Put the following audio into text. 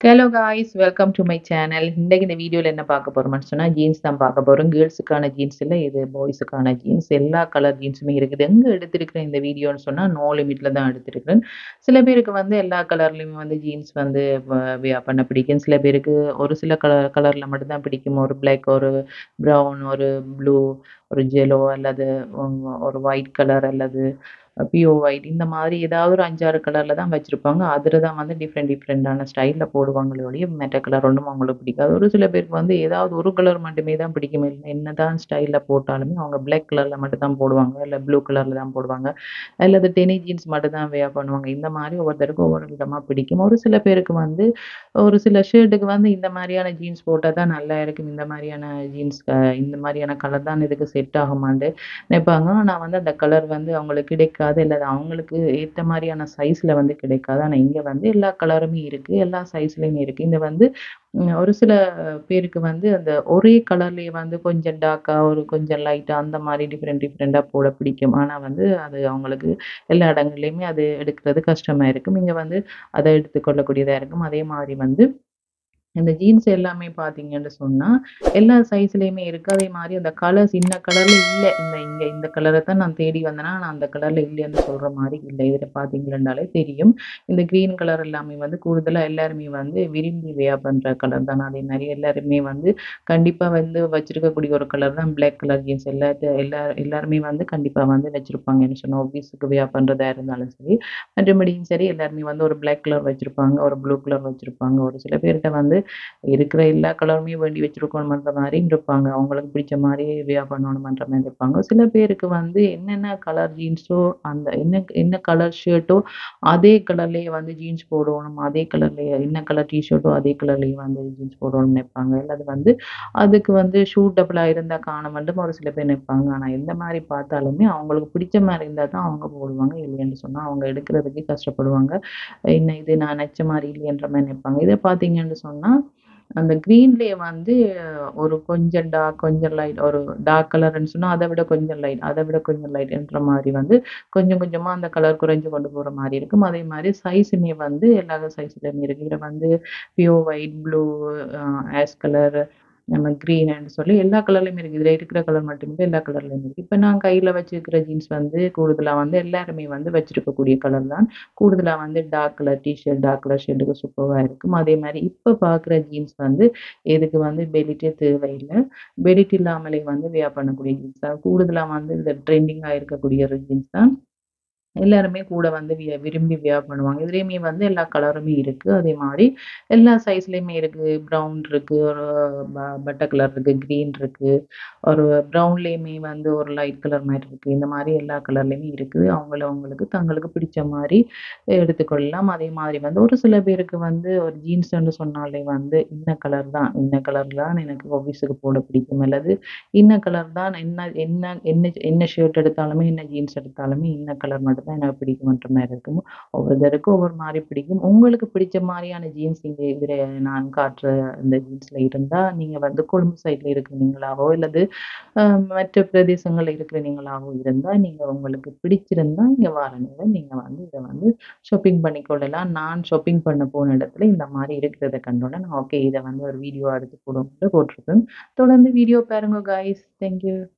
hello guys welcome to my channel இன்றைக்கு இந்த வீடியோவில் என்ன பார்க்க போகிறோம்னு சொன்னால் ஜீன்ஸ் தான் பார்க்க போகிறோம் கேர்ள்ஸுக்கான ஜீன்ஸ் இல்லை இது பாய்ஸுக்கான ஜீன்ஸ் எல்லா கலர் ஜீன்ஸுமே இருக்குது எங்கே எடுத்திருக்கிறேன் இந்த வீடியோன்னு சொன்னால் நோ லிமிட்டில் தான் எடுத்திருக்கிறேன் சில பேருக்கு வந்து எல்லா கலர்லேயுமே வந்து ஜீன்ஸ் வந்து வியா பண்ண பிடிக்கும் சில பேருக்கு ஒரு சில கலர் கலரில் மட்டும்தான் பிடிக்கும் ஒரு பிளாக் ஒரு ப்ரௌன் ஒரு ப்ளூ ஒரு ஜெலோ அல்லது ஒரு ஒயிட் கலர் அல்லது பியோ ஒயிட் இந்த மாதிரி ஏதாவது ஒரு அஞ்சாறு கலரில் தான் வச்சுருப்பாங்க அதில் தான் வந்து டிஃப்ரெண்ட் டிஃப்ரெண்ட்டான ஸ்டைலில் போடுவாங்களே ஒழிய மெட்ட கலர் ஒன்றும் அவங்களுக்கு பிடிக்காது ஒரு சில பேருக்கு வந்து ஏதாவது ஒரு கலர் மட்டுமே தான் பிடிக்கும் இல்லை என்ன தான் ஸ்டைலில் போட்டாலுமே அவங்க பிளாக் கலரில் மட்டும் தான் போடுவாங்க இல்லை ப்ளூ கலரில் தான் போடுவாங்க அல்லது டெனி ஜீன்ஸ் மட்டும் தான் வேர் பண்ணுவாங்க இந்த மாதிரி ஒவ்வொருத்தருக்கும் ஒவ்வொரு விதமாக பிடிக்கும் ஒரு சில பேருக்கு வந்து ஒரு சில ஷர்ட்டுக்கு வந்து இந்த மாதிரியான ஜீன்ஸ் போட்டால் தான் நல்லா இருக்கும் இந்த மாதிரியான ஜீன்ஸ் இந்த மாதிரியான கலர் தான் இதுக்கு செட் ஆகுமான்னு நினைப்பாங்க ஆனால் வந்து அந்த கலர் வந்து அவங்களுக்கு கிடைக்காது இல்லை அது அவங்களுக்கு ஏற்ற மாதிரியான சைஸில் வந்து கிடைக்காது ஆனால் இங்கே வந்து எல்லா கலருமே இருக்குது எல்லா சைஸ்லேயுமே இருக்குது இந்த வந்து ஒரு சில பேருக்கு வந்து அந்த ஒரே கலர்லேயே வந்து கொஞ்சம் டார்க்காக ஒரு கொஞ்சம் லைட்டாக அந்த மாதிரி டிஃப்ரெண்ட் டிஃப்ரெண்ட்டாக போட பிடிக்கும் ஆனால் வந்து அது அவங்களுக்கு எல்லா இடங்கள்லையுமே அது எடுக்கிறது கஷ்டமாக இருக்கும் இங்கே வந்து அதை எடுத்துக்கொள்ளக்கூடியதாக இருக்கும் அதே மாதிரி வந்து இந்த ஜீன்ஸ் எல்லாமே பார்த்தீங்கன்னு சொன்னால் எல்லா சைஸ்லேயுமே இருக்குது அதே மாதிரி அந்த கலர்ஸ் இந்த கலரில் இல்லை இந்த இங்கே இந்த கலரை தான் நான் தேடி வந்தேன்னா நான் அந்த கலரில் இல்லைன்னு சொல்கிற மாதிரி இல்லை இதில் பார்த்தீங்கன்னாலே தெரியும் இந்த க்ரீன் கலர் எல்லாமே வந்து கூடுதலாக எல்லாருமே வந்து விரும்பி வேயா பண்ணுற கலர் தான் அதே மாதிரி எல்லாருமே வந்து கண்டிப்பாக வந்து வச்சுருக்கக்கூடிய ஒரு கலர் தான் பிளாக் கலர் ஜீன்ஸ் எல்லா எல்லா எல்லாருமே வந்து கண்டிப்பாக வந்து வச்சுருப்பாங்கன்னு சொன்னால் ஆஃபீஸுக்கு வேயா பண்ணுறதா இருந்தாலும் சரி மற்றபடியும் சரி எல்லாருமே வந்து ஒரு பிளாக் கலர் வச்சுருப்பாங்க ஒரு ப்ளூ கலர் வச்சுருப்பாங்க ஒரு சில பேர்கிட்ட வந்து இருக்கிற எல்லா கலருமே வேண்டி வச்சிருக்கணுமன்ற மாதிரி இருப்பாங்க அவங்களுக்கு பிடிச்ச மாதிரி வியா பண்ணணுமன்ற மாதிரி இருப்பாங்க சில பேருக்கு வந்து என்னென்ன கலர் ஜீன்ஸோ அந்த என்ன என்ன கலர் ஷர்ட்டோ அதே கலர்லேயே வந்து ஜீன்ஸ் போடணும் அதே கலர்லேயே என்ன கலர் டிஷர்ட்டோ அதே கலர்லேயே வந்து ஜீன்ஸ் போடணும்னு நினைப்பாங்க அல்லது வந்து அதுக்கு வந்து ஷூட்டபிளாக இருந்தால் காண மட்டும் ஒரு சில பேர் நினைப்பாங்க ஆனால் எந்த மாதிரி பார்த்தாலுமே அவங்களுக்கு பிடிச்ச மாதிரி இருந்தால் தான் அவங்க போடுவாங்க இல்லைன்னு சொன்னால் அவங்க எடுக்கிறதுக்கு கஷ்டப்படுவாங்க என்ன இது நான் நினச்ச மாதிரி இல்லைன்ற மாதிரி நினைப்பாங்க இதை பார்த்தீங்கன்னு சொன்னால் அந்த க்ரீன்லேயே வந்து ஒரு கொஞ்சம் டார்க் கொஞ்சம் லைட் ஒரு டார்க் கலர்னு சொன்னால் அதை விட கொஞ்சம் லைட் அதை விட கொஞ்சம் லைட்ன்ற மாதிரி வந்து கொஞ்சம் கொஞ்சமாக அந்த கலர் குறைஞ்சு கொண்டு போகிற மாதிரி இருக்கும் அதே மாதிரி சைஸுமே வந்து எல்லா சைஸ்லையுமே இருக்குது இதில் வந்து பியோ ஒயிட் ப்ளூ ஆஷ் கலர் நம்ம க்ரீன்னு சொல்லி எல்லா கலர்லையுமே இருக்குது இதில் இருக்கிற கலர் மட்டுமே எல்லா கலர்லையும் இருக்குது இப்போ நான் கையில் வச்சுருக்கிற ஜீன்ஸ் வந்து கூடுதலாக வந்து எல்லாருமே வந்து வச்சுருக்கக்கூடிய கலர் தான் கூடுதலாக வந்து dark colour T-shirt dark colour ஷர்ட்டுக்கு சூப்பராக இருக்கும் அதே மாதிரி இப்போ பார்க்குற ஜீன்ஸ் வந்து இதுக்கு வந்து பெலிட்டே தேவையில்லை பெலிட் இல்லாமலே வந்து வியா பண்ணக்கூடிய ஜீன்ஸ் தான் கூடுதலாக வந்து இந்த ட்ரெண்டிங்காக இருக்கக்கூடிய ஒரு ஜீன்ஸ் தான் எல்லாருமே கூட வந்து விரும்பி வியர் பண்ணுவாங்க இதுலேயுமே வந்து எல்லா கலருமே இருக்குது அதே மாதிரி எல்லா சைஸ்லேயுமே இருக்குது ப்ரௌன் இருக்குது ஒரு பட்டை கலர் இருக்குது க்ரீன் இருக்குது ஒரு ப்ரௌன்லேயுமே வந்து ஒரு லைட் கலர் மாதிரி இருக்குது இந்த மாதிரி எல்லா கலர்லேயுமே இருக்குது அவங்கள அவங்களுக்கு தங்களுக்கு பிடிச்ச மாதிரி எடுத்துக்கொள்ளலாம் அதே மாதிரி வந்து ஒரு சில பேருக்கு வந்து ஒரு ஜீன்ஸ்ன்னு சொன்னாலே வந்து இந்த கலர் தான் இந்த கலர் தான் எனக்கு ஆஃபீஸுக்கு போட பிடிக்கும் அல்லது இந்த கலர் தான் என்ன என்ன என்ன என்ன ஷர்ட் எடுத்தாலுமே என்ன ஜீன்ஸ் எடுத்தாலுமே இந்த கலர் மட்டும் தான் எனக்கு பிடிக்கும்ன்ற மாதிரி இருக்கும் ஒவ்வொருத்தருக்கும் ஒவ்வொரு மாதிரி பிடிக்கும் உங்களுக்கு பிடிச்ச மாதிரியான ஜீன்ஸ் இங்கே இதில் நான் காட்டுற இந்த ஜீன்ஸில் இருந்தால் நீங்கள் வந்து கொழும்பு சைடில் இருக்கிறீங்களாவோ இல்லது மற்ற பிரதேசங்களில் இருக்கிறீங்களாவோ இருந்தால் நீங்கள் உங்களுக்கு பிடிச்சிருந்தா இங்கே வர நேரம் நீங்கள் வந்து இதை வந்து ஷாப்பிங் பண்ணிக்கொள்ளலாம் நான் ஷாப்பிங் பண்ண போன இடத்துல இந்த மாதிரி இருக்கிறத கண்டோன்னே நான் ஓகே இதை வந்து ஒரு வீடியோ எடுத்து போடுவோம்னு போட்டிருக்கேன் தொடர்ந்து வீடியோ பாருங்க காய்ஸ் தேங்க்யூ